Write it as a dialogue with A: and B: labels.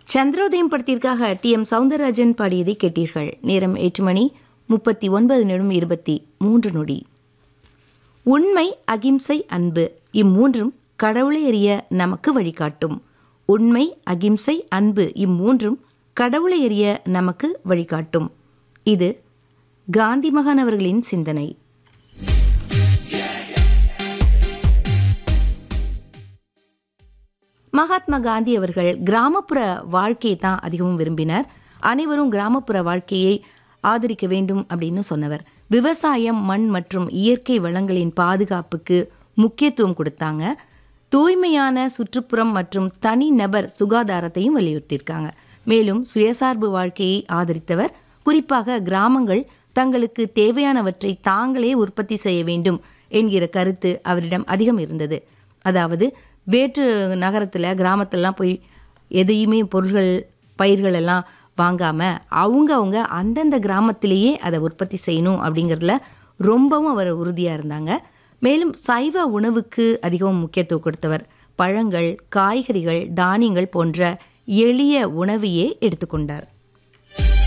A: சந்திரோதயம் படத்திற்காக D M Soundararajan பாடியதை கேட்டீர்கள் நேரம் எட்டு மணி முப்பத்தி ஒன்பது நிமிடம் இருபத்தி மூன்று நொடி உண்மை அகிம்சை அன்பு இம்மூன்றும் கடவுளை அறிய நமக்கு வழிகாட்டும் உண்மை அகிம்சை அன்பு இம்மூன்றும் கடவுளை அறிய நமக்கு வழிகாட்டும் இது காந்தி மகான் அவர்களின் சிந்தனை மகாத்மா காந்தி அவர்கள் கிராமப்புற வாழ்க்கையை தான் அதிகமும் விரும்பினார் அனைவரும் கிராமப்புற வாழ்க்கையை ஆதரிக்க வேண்டும் அப்படின்னு சொன்னவர் விவசாயம் மண் மற்றும் இயற்கை வளங்களின் பாதுகாப்புக்கு முக்கியத்துவம் கொடுத்தாங்க தூய்மையான சுற்றுப்புறம் மற்றும் தனிநபர் சுகாதாரத்தையும் வலியுறுத்தியிருக்காங்க மேலும் சுயசார்பு வாழ்க்கையை ஆதரித்தவர் குறிப்பாக கிராமங்கள் தங்களுக்கு தேவையானவற்றை தாங்களே உற்பத்தி செய்ய வேண்டும் என்கிற கருத்து அவரிடம் அதிகம் இருந்தது அதாவது வேற்று நகரத்தில் கிராமத்திலலாம் போய் எதையுமே பொருள்கள் பயிர்கள் எல்லாம் வாங்காமல் அவங்க அவங்க அந்தந்த கிராமத்திலேயே அதை உற்பத்தி செய்யணும் அப்படிங்கிறதுல ரொம்பவும் அவர் உறுதியாக இருந்தாங்க மேலும் சைவ உணவுக்கு அதிகம் முக்கியத்துவம் கொடுத்தவர் பழங்கள் காய்கறிகள் தானியங்கள் போன்ற எளிய உணவையே எடுத்துக்கொண்டார்